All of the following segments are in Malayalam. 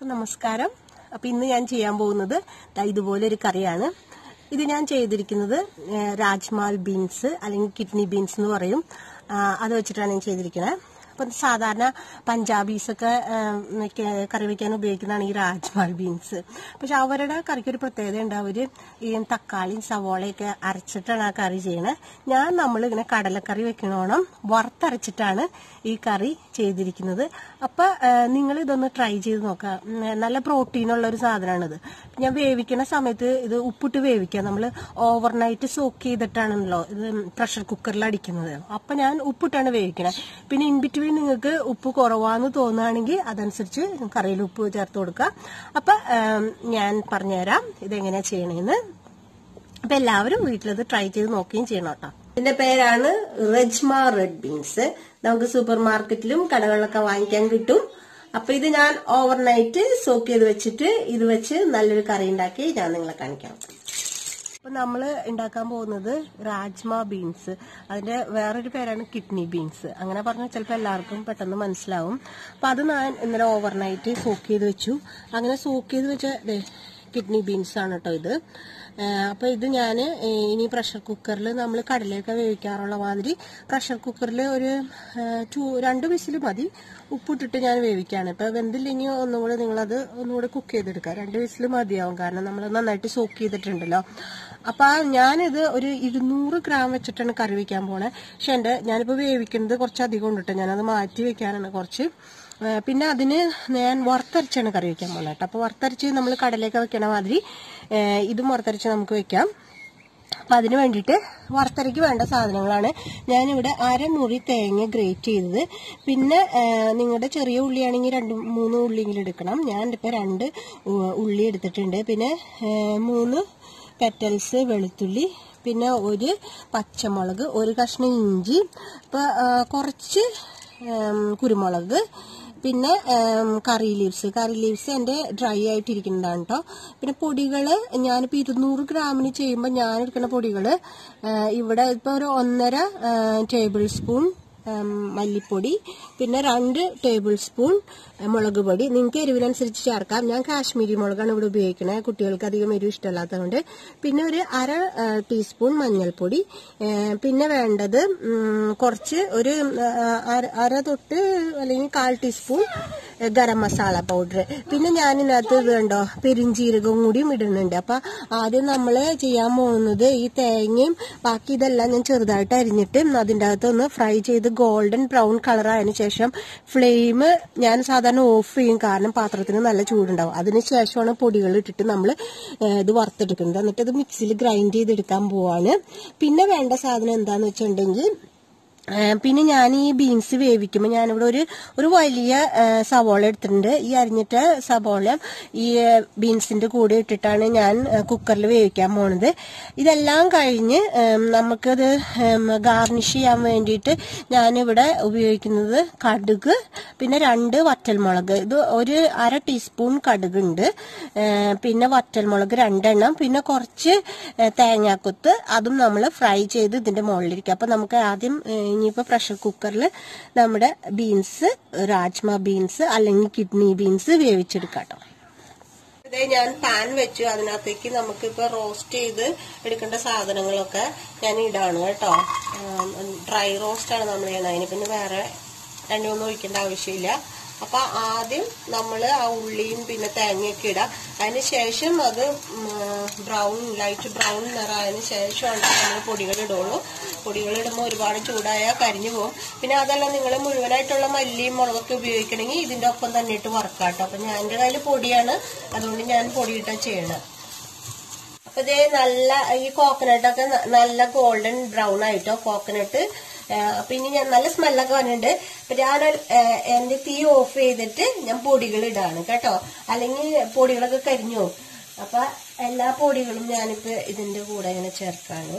നമസ്കാരം അപ്പൊ ഇന്ന് ഞാൻ ചെയ്യാൻ പോകുന്നത് ദാ ഇതുപോലെ ഒരു കറിയാണ് ഇത് ഞാൻ ചെയ്തിരിക്കുന്നത് ഏഹ്, രാജ്മാൽ ബീൻസ് അല്ലെങ്കിൽ കിഡ്നി ബീൻസ് എന്ന് പറയും ആ, അത് വെച്ചിട്ടാണ് ഞാൻ ചെയ്തിരിക്കുന്നത് അപ്പം സാധാരണ പഞ്ചാബീസ് ഒക്കെ ഏഹ്, വെക്ക- കറി വെക്കാൻ ഉപയോഗിക്കുന്നതാണ് ഈ രാജ്മാൽ ബീൻസ് പക്ഷെ അവരുടെ കറിക്ക് ഒരു പ്രത്യേകത ഉണ്ട് അവര് ഈ തക്കാളിയും സവോളയൊക്കെ അരച്ചിട്ടാണ് ആ കറി ചെയ്യണത് ഞാൻ നമ്മൾ ഇങ്ങനെ കടലക്കറി വെക്കണോണം വറുത്തരച്ചിട്ടാണ് ഈ കറി ചെയ്തിരിക്കുന്നത് അപ്പൊ നിങ്ങൾ ഇതൊന്ന് ട്രൈ ചെയ്ത് നോക്കാം ഉം, നല്ല പ്രോട്ടീനുള്ള ഒരു സാധനമാണിത് ഞാൻ വേവിക്കുന്ന സമയത്ത് ഇത് ഉപ്പിട്ട് വേവിക്കാം നമ്മൾ ഓവർനൈറ്റ് സോക്ക് ചെയ്തിട്ടാണല്ലോ ഇത് പ്രഷർ കുക്കറിൽ അടിക്കുന്നത് അപ്പൊ ഞാൻ ഉപ്പിട്ടാണ് വേവിക്കണത് പിന്നെ ഇൻ ബിറ്റ്വീൻ നിങ്ങൾക്ക് ഉപ്പ് കുറവാന്ന് തോന്നുകയാണെങ്കിൽ അതനുസരിച്ച് കറിയിൽ ഉപ്പ് ചേർത്ത് കൊടുക്കുക അപ്പൊ ഉം, ഞാൻ പറഞ്ഞുതരാം ഇതെങ്ങനെയാ ചെയ്യണേന്ന് അപ്പൊ എല്ലാവരും വീട്ടിലത് ട്രൈ ചെയ്ത് നോക്കുകയും ചെയ്യണം കേട്ടോ ഇതിന്റെ പേരാണ് റജ്മ റെഡ് ബീൻസ് നമുക്ക് സൂപ്പർ മാർക്കറ്റിലും കടകളിലൊക്കെ വാങ്ങിക്കാൻ കിട്ടും അപ്പൊ ഇത് ഞാൻ ഓവർനൈറ്റ് സോക്ക് ചെയ്ത് വെച്ചിട്ട് ഇത് വെച്ച് നല്ലൊരു കറി ഉണ്ടാക്കി ഞാൻ നിങ്ങളെ കാണിക്കാം അപ്പൊ നമ്മള് ഉണ്ടാക്കാൻ പോകുന്നത് രാജ്മ ബീൻസ് അതിന്റെ വേറൊരു പേരാണ് കിഡ്നി ബീൻസ് അങ്ങനെ പറഞ്ഞാൽ ചിലപ്പോൾ എല്ലാവർക്കും പെട്ടെന്ന് മനസ്സിലാവും അപ്പൊ അത് ഞാൻ ഇന്നലെ ഓവർനൈറ്റ് സോക്ക് ചെയ്ത് വെച്ചു അങ്ങനെ സോക്ക് ചെയ്ത് വെച്ച ദേ, കിഡ്നി ബീൻസ് ആണ് കേട്ടോ ഇത് ആ, അപ്പൊ ഇത് ഞാൻ ഇനി പ്രഷർ കുക്കറിൽ നമ്മൾ കടലയൊക്കെ വേവിക്കാറുള്ള മാതിരി പ്രഷർ കുക്കറിൽ ഒരു ആ, ടു രണ്ട് വിസിൽ മതി ഉപ്പിട്ടിട്ട് ഞാൻ വേവിക്കാണ് ഇപ്പൊ വെന്തില്ലെങ്കിൽ ഒന്നുകൂടെ നിങ്ങളത് ഒന്നുകൂടെ കുക്ക് ചെയ്തെടുക്കുക രണ്ട് വിസിൽ മതിയാവും കാരണം നമ്മൾ നന്നായിട്ട് സോക്ക് ചെയ്തിട്ടുണ്ടല്ലോ അപ്പൊ ആ ഞാനിത് ഒരു ഇരുന്നൂറ് ഗ്രാം വെച്ചിട്ടാണ് കറി വെക്കാൻ പോണേ പക്ഷെ എന്റെ ഞാനിപ്പോ വേവിക്കുന്നത് കുറച്ച് അധികം ഉണ്ട് കേട്ടോ ഞാനത് മാറ്റി വെക്കാനാണ് കുറച്ച് ആ, പിന്നെ അതിന് ഞാൻ വറുത്തരച്ചാണ് കറി വെക്കാൻ പോകുന്നത് കേട്ടോ അപ്പൊ വറുത്തരച്ച് നമ്മൾ കടലയൊക്കെ വെക്കണ മാതിരി ആ, ഇതും വറുത്തരച്ച് നമുക്ക് വെക്കാം അപ്പൊ അതിന് വേണ്ടിയിട്ട് വറുത്തരയ്ക്ക് വേണ്ട സാധനങ്ങളാണ് ഞാനിവിടെ അരമുറി തേങ്ങ ഗ്രേറ്റ് ചെയ്തത് പിന്നെ ആ, നിങ്ങളുടെ ചെറിയ ഉള്ളിയാണെങ്കിൽ രണ്ട് മൂന്ന് ഉള്ളിയെങ്കിലും എടുക്കണം ഞാൻ ഇപ്പൊ രണ്ട് ഉ- ഉള്ളി എടുത്തിട്ടുണ്ട് പിന്നെ ആ, മൂന്ന് പെറ്റൽസ് വെളുത്തുള്ളി പിന്നെ ഒരു പച്ചമുളക് ഒരു കഷ്ണം ഇഞ്ചി ഇപ്പൊ ആ, കുറച്ച് ഉം, കുരുമുളക് പിന്നെ ഉം, കറി ലീവ്സ് കറി ലീവ്സ് എൻ്റെ ഡ്രൈ ആയിട്ടിരിക്കുന്നതാണ് കേട്ടോ പിന്നെ പൊടികള് ഞാനിപ്പോൾ ഇരുന്നൂറ് ഗ്രാമിന് ചെയ്യുമ്പോൾ ഞാൻ എടുക്കുന്ന പൊടികള് ആ, ഇവിടെ ഇപ്പോൾ ഒരു ഒന്നര ടേബിൾ സ്പൂൺ ഉം, മല്ലിപ്പൊടി പിന്നെ രണ്ട് ടേബിൾ സ്പൂൺ മുളക് പൊടി നിങ്ങൾക്ക് എരിവിനനുസരിച്ച് ചേർക്കാം ഞാൻ കാശ്മീരി മുളകാണ് ഇവിടെ ഉപയോഗിക്കുന്നത് കുട്ടികൾക്ക് അധികം എരിവ് ഇഷ്ടമല്ലാത്തതുകൊണ്ട് പിന്നെ ഒരു അര ആ, ടീസ്പൂൺ മഞ്ഞൾപ്പൊടി ഏ, പിന്നെ വേണ്ടത് ഉം, കുറച്ച് ഒരു ആ, അര- അര തൊട്ട് അല്ലെങ്കിൽ കാൽ ടീസ്പൂൺ ഗരം മസാല പൗഡർ പിന്നെ ഞാൻ ഇതിനകത്ത് ഇത് കണ്ടോ പെരിഞ്ചീരകവും കൂടിയും ഇടുന്നുണ്ട് അപ്പൊ ആദ്യം നമ്മൾ ചെയ്യാൻ പോകുന്നത് ഈ തേങ്ങയും ബാക്കി ഇതെല്ലാം ഞാൻ ചെറുതായിട്ട് അരിഞ്ഞിട്ട് അതിൻ്റെ അകത്ത് ഒന്ന് ഫ്രൈ ചെയ്ത് ഗോൾഡൻ ബ്രൗൺ കളർ ആയതിനു ശേഷം ഫ്ലെയിം ഞാൻ സാധാരണ ഓഫ് ചെയ്യും കാരണം പാത്രത്തിന് നല്ല ചൂടുണ്ടാവും അതിന് ശേഷമാണ് പൊടികൾ ഇട്ടിട്ട് നമ്മൾ ഇത് വറുത്തെടുക്കുന്നത് എന്നിട്ട് ഇത് മിക്സിയിൽ ഗ്രൈൻഡ് ചെയ്തെടുക്കാൻ പോവാണ് പിന്നെ വേണ്ട സാധനം എന്താന്ന് വെച്ചിട്ടുണ്ടെങ്കിൽ ആ, പിന്നെ ഞാൻ ഈ ബീൻസ് വേവിക്കുമ്പോൾ ഞാനിവിടെ ഒരു ഒരു വലിയ ആ, സവോള എടുത്തിട്ടുണ്ട് ഈ അരിഞ്ഞിട്ട സവോള ഈ ആ, ബീൻസിന്റെ കൂടെ ഇട്ടിട്ടാണ് ഞാൻ കുക്കറിൽ വേവിക്കാൻ പോണത് ഇതെല്ലാം കഴിഞ്ഞ് ഉം, നമുക്കത് ഗാർണിഷ് ചെയ്യാൻ വേണ്ടിയിട്ട് ഞാനിവിടെ ഉപയോഗിക്കുന്നത് കടുക് പിന്നെ രണ്ട് വറ്റൽമുളക് ഇത് ഒരു അര ടീസ്പൂൺ കടുക് ഉണ്ട് പിന്നെ വറ്റൽമുളക് രണ്ടെണ്ണം പിന്നെ കുറച്ച് ആ, തേങ്ങാക്കൊത്ത് അതും നമ്മൾ ഫ്രൈ ചെയ്ത് ഇതിന്റെ മുകളിലിരിക്കും അപ്പൊ നമുക്ക് ആദ്യം ഏ, ഇനിയിപ്പോ പ്രഷർ കുക്കറിൽ നമ്മുടെ ബീൻസ് രാജ്മ ബീൻസ് അല്ലെങ്കിൽ കിഡ്നി ബീൻസ് വേവിച്ചെടുക്കാം കേട്ടോ ഇതേ ഞാൻ പാൻ വെച്ചു അതിനകത്തേക്ക് നമുക്കിപ്പോ റോസ്റ്റ് ചെയ്ത് എടുക്കേണ്ട സാധനങ്ങളൊക്കെ ഞാൻ ഇടാണ് കേട്ടോ ഡ്രൈ റോസ്റ്റ് ആണ് നമ്മൾ ചെയ്യണത് അതിന് പിന്നെ വേറെ രണ്ടൊന്നും ഒഴിക്കേണ്ട ആവശ്യമില്ല അപ്പൊ ആദ്യം നമ്മൾ ആ ഉള്ളിയും പിന്നെ തേങ്ങയൊക്കെ ഇടാം അതിന് ശേഷം അത് ബ്രൗൺ ലൈറ്റ് ബ്രൗൺ നിറായതിന് ശേഷമാണ് നമ്മൾ പൊടികൾ ഇടുള്ളൂ പൊടികൾ ഇടുമ്പോൾ ഒരുപാട് ചൂടായാൽ കരിഞ്ഞു പോകും പിന്നെ അതല്ല നിങ്ങൾ മുഴുവനായിട്ടുള്ള മല്ലിയും മുളകൊക്കെ ഉപയോഗിക്കണമെങ്കിൽ ഇതിന്റെ ഒപ്പം തന്നെ ഇട്ട് വറക്കാട്ടോ അപ്പൊ ഞാൻ എൻ്റെ കയ്യിൽ പൊടിയാണ് അതുകൊണ്ട് ഞാൻ പൊടിയിട്ടാ ചെയ്യണത് അപ്പൊ ഇതേ നല്ല ഈ കോക്കനട്ട് ഒക്കെ ന- നല്ല ഗോൾഡൻ ബ്രൗൺ ആയിട്ടോ കോക്കനട്ട് അപ്പൊ ഇനി ഞാൻ നല്ല സ്മെല്ലൊക്കെ വന്നിട്ടുണ്ട് അപ്പൊ ഞാൻ ഏഹ്, എന്റെ തീ ഓഫ് ചെയ്തിട്ട് ഞാൻ പൊടികൾ ഇടാണ് കേട്ടോ അല്ലെങ്കിൽ പൊടികളൊക്കെ കരിഞ്ഞു പോകും അപ്പൊ എല്ലാ പൊടികളും ഞാനിപ്പോ ഇതിന്റെ കൂടെ ഇങ്ങനെ ചേർക്കാണ്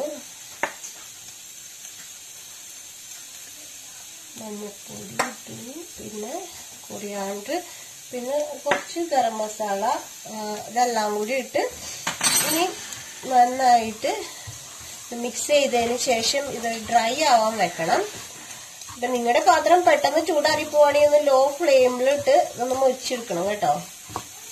മഞ്ഞപ്പൊടി ഇട്ടു പിന്നെ കൊറിയാണ്ട് പിന്നെ കുറച്ച് ഗരം മസാല ആ, ഇതെല്ലാം കൂടി ഇട്ട് ഇനി നന്നായിട്ട് മിക്സ് ചെയ്തതിന് ശേഷം ഇത് ഡ്രൈ ആവാൻ വെക്കണം ഇപ്പൊ നിങ്ങളുടെ പാത്രം പെട്ടെന്ന് ചൂടാറി പോവാണെങ്കിൽ ഒന്ന് ലോ ഫ്ലെയിമിലിട്ട് ഒന്ന് മുരിച്ചെടുക്കണം കേട്ടോ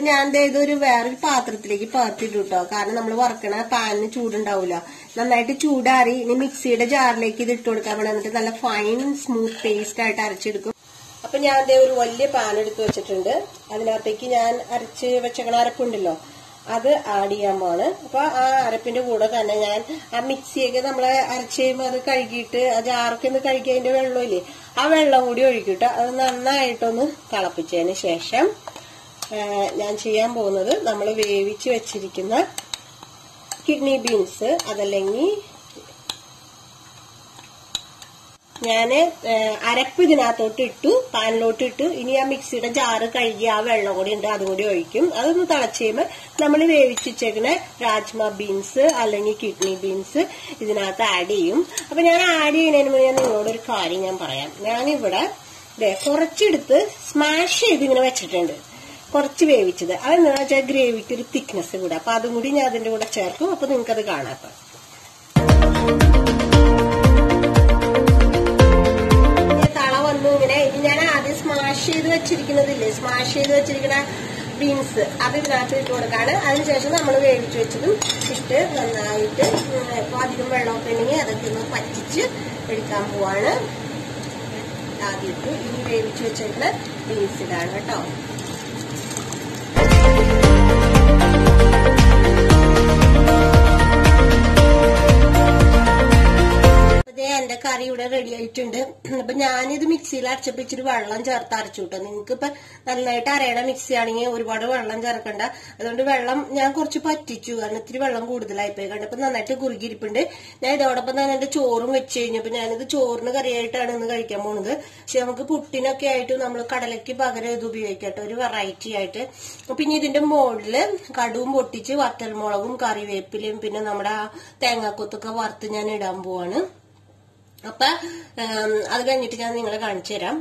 ഞാൻ ദേ ഇതൊരു വേറൊരു പാത്രത്തിലേക്ക് പകർത്തിട്ടു കേട്ടോ കാരണം നമ്മൾ വറക്കണ പാനിന് ചൂടുണ്ടാവില്ല നന്നായിട്ട് ചൂടാറി ഇനി മിക്സിയുടെ ജാറിലേക്ക് ഇത് ഇട്ട് കൊടുക്കാൻ വേണ്ടി എന്നിട്ട് നല്ല ഫൈൻ സ്മൂത്ത് പേസ്റ്റ് ആയിട്ട് അരച്ചെടുക്കും അപ്പൊ ഞാൻ ദേ ഒരു വലിയ പാൻ എടുത്ത് വെച്ചിട്ടുണ്ട് അതിനകത്തേക്ക് ഞാൻ അരച്ച് വെച്ചേക്കണ അരപ്പുണ്ടല്ലോ അത് ആഡ് ചെയ്യാൻ പോവാണ് അപ്പൊ ആ അരപ്പിന്റെ കൂടെ തന്നെ ഞാൻ ആ മിക്സിയൊക്കെ നമ്മളെ അരച്ച് കഴിയുമ്പോൾ അത് കഴുകിയിട്ട് ആ ജാറൊക്കെ ഒന്ന് കഴുകി അതിന്റെ വെള്ളമില്ലേ ആ വെള്ളം കൂടി ഒഴിക്കിട്ട് അത് നന്നായിട്ടൊന്ന് തിളപ്പിച്ചതിന് ശേഷം ആ, ഞാൻ ചെയ്യാൻ പോകുന്നത് നമ്മൾ വേവിച്ച് വെച്ചിരിക്കുന്ന കിഡ്നി ബീൻസ് അതല്ലെങ്കിൽ ഞാന് ഏഹ്, അരപ്പ് ഇതിനകത്തോട്ട് ഇട്ടു പാനിലോട്ട് ഇട്ടു ഇനി ആ മിക്സിയുടെ ജാറ് കഴുകി ആ വെള്ളം കൂടി ഉണ്ട് അതും കൂടി ഒഴിക്കും അതൊന്ന് തിളച്ച് കഴിയുമ്പോൾ നമ്മൾ വേവിച്ച് വെച്ചേക്കുന്ന രാജ്മ ബീൻസ് അല്ലെങ്കിൽ കിഡ്നി ബീൻസ് ഇതിനകത്ത് ആഡ് ചെയ്യും അപ്പൊ ഞാൻ ആഡ് ചെയ്യുന്നതിന് മുന്നേ ഞാൻ നിങ്ങളോട് ഒരു കാര്യം ഞാൻ പറയാം ഞാനിവിടെ ദേ കുറച്ചെടുത്ത് സ്മാഷ് ചെയ്ത് ഇങ്ങനെ വെച്ചിട്ടുണ്ട് കുറച്ച് വേവിച്ചത് അതെന്താണെന്ന് വെച്ചാൽ ഗ്രേവിക്ക് ഒരു തിക്നെസ് കൂടെ അപ്പൊ അതും കൂടി ഞാൻ അതിന്റെ കൂടെ ചേർക്കും അപ്പൊ നിങ്ങൾക്കത് കാണാം അപ്പൊ ഇങ്ങനെ തള വന്നു ഇങ്ങനെ ഇത് ഞാൻ ആദ്യം സ്മാഷ് ചെയ്ത് വെച്ചിരിക്കുന്നതില്ലേ സ്മാഷ് ചെയ്ത് വെച്ചിരിക്കുന്ന ബീൻസ് അത് ഇതിനകത്ത് ഇട്ട് കൊടുക്കാണ് അതിനുശേഷം നമ്മൾ വേവിച്ച് വെച്ചതും ഇട്ട് നന്നായിട്ട് ഇപ്പൊ അധികം വെള്ളമൊക്കെ ഉണ്ടെങ്കിൽ അതൊക്കെ ഒന്ന് പറ്റിച്ച് എടുക്കാൻ പോവാണ് ആദ്യം ഇട്ടു ഇനി വേവിച്ച് വെച്ചേക്കുന്ന ബീൻസ് ഇടാണ് കേട്ടോ അതെ എന്റെ കറി ഇവിടെ റെഡി ആയിട്ടുണ്ട് അപ്പൊ ഞാനിത് മിക്സിയിൽ അരച്ചപ്പോ ഇച്ചിരി വെള്ളം ചേർത്ത് അരച്ചു കിട്ടും നിങ്ങൾക്ക് ഇപ്പൊ നന്നായിട്ട് അരയണ മിക്സി ആണെങ്കിൽ ഒരുപാട് വെള്ളം ചേർക്കണ്ട അതുകൊണ്ട് വെള്ളം ഞാൻ കുറച്ച് പറ്റിച്ചു കാരണം ഇത്തിരി വെള്ളം കൂടുതലായി പോയി കണ്ടപ്പോ നന്നായിട്ട് കുറുകിയിരിപ്പുണ്ട് ഞാൻ ഇതോടൊപ്പം തന്നെ എന്റെ ചോറും വെച്ച് കഴിഞ്ഞപ്പോ ഞാനിത് ചോറിന് കറിയായിട്ടാണ് ഇന്ന് കഴിക്കാൻ പോകുന്നത് പക്ഷെ നമുക്ക് പുട്ടിനൊക്കെ ആയിട്ട് നമ്മൾ കടലയ്ക്ക് പകരം ഇത് ഉപയോഗിക്കട്ടെ ഒരു വെറൈറ്റി ആയിട്ട് പിന്നെ ഇതിന്റെ മുകളില് കടുവും പൊട്ടിച്ച് വറ്റൽമുളകും കറിവേപ്പിലയും പിന്നെ നമ്മുടെ ആ തേങ്ങാക്കൊത്തൊക്കെ വറുത്ത് ഞാൻ ഇടാൻ പോവാണ് അപ്പൊ ഉം, അത് കഴിഞ്ഞിട്ട് ഞാൻ നിങ്ങളെ കാണിച്ചു തരാം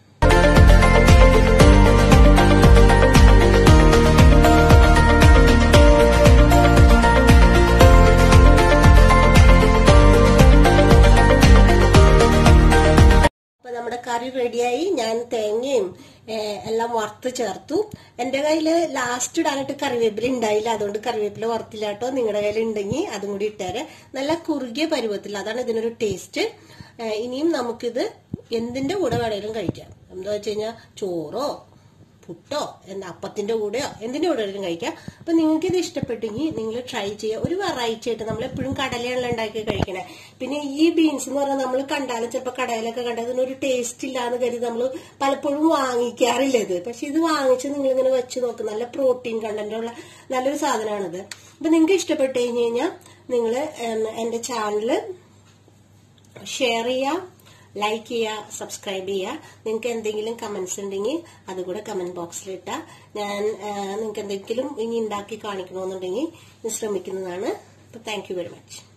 അപ്പൊ നമ്മുടെ കറി റെഡിയായി ഞാൻ തേങ്ങയും ഏഹ്, എല്ലാം വറുത്ത് ചേർത്തു എന്റെ കയ്യില് ലാസ്റ്റ് ഇടാനായിട്ട് കറിവേപ്പില ഉണ്ടായില്ല അതുകൊണ്ട് കറിവേപ്പില വറുത്തില്ല കേട്ടോ നിങ്ങളുടെ കയ്യിൽ ഉണ്ടെങ്കിൽ അതും കൂടി ഇട്ടേരെ നല്ല കുറുകിയ പരുവത്തിൽ അതാണ് ഇതിനൊരു ടേസ്റ്റ് ഏഹ്, ഇനിയും നമുക്കിത് എന്തിന്റെ കൂടെ വേണേലും കഴിക്കാം എന്താ വെച്ച് കഴിഞ്ഞാൽ ചോറോ പുട്ടോ എന്താ അപ്പത്തിന്റെ കൂടെയോ എന്തിന്റെ കൂടെ വേണേലും കഴിക്കാം അപ്പൊ നിങ്ങൾക്ക് ഇത് ഇഷ്ടപ്പെട്ടെങ്കിൽ നിങ്ങൾ ട്രൈ ചെയ്യുക ഒരു വെറൈറ്റി ആയിട്ട് നമ്മൾ എപ്പോഴും കടലയാണല്ലോ ഉണ്ടാക്കി കഴിക്കണേ പിന്നെ ഈ ബീൻസ് എന്ന് പറഞ്ഞാൽ നമ്മൾ കണ്ടാലും ചിലപ്പോൾ കടയിലൊക്കെ കണ്ടാൽ ഇതിനൊരു ടേസ്റ്റ് ഇല്ലാന്ന് കരുതി നമ്മൾ പലപ്പോഴും വാങ്ങിക്കാറില്ല ഇത് പക്ഷെ ഇത് വാങ്ങിച്ച് നിങ്ങൾ ഇങ്ങനെ വെച്ച് നോക്ക് നല്ല പ്രോട്ടീൻ കണ്ടന്റ് ഉള്ള നല്ലൊരു സാധനമാണിത് അപ്പൊ നിങ്ങൾക്ക് ഇഷ്ടപ്പെട്ട് കഴിഞ്ഞ് കഴിഞ്ഞാൽ നിങ്ങൾ എന്റെ ചാനല് ഷെയർ ചെയ്യുക ലൈക്ക് ചെയ്യുക സബ്സ്ക്രൈബ് ചെയ്യുക നിങ്ങൾക്ക് എന്തെങ്കിലും കമന്റ്സ് ഉണ്ടെങ്കിൽ അതുകൂടെ കമന്റ് ബോക്സിൽ ഇട്ടാൽ ഞാൻ നിങ്ങൾക്ക് എന്തെങ്കിലും ഇനി ഉണ്ടാക്കി കാണിക്കണമെന്നുണ്ടെങ്കിൽ ശ്രമിക്കുന്നതാണ് അപ്പോൾ താങ്ക് യു വെരി മച്ച്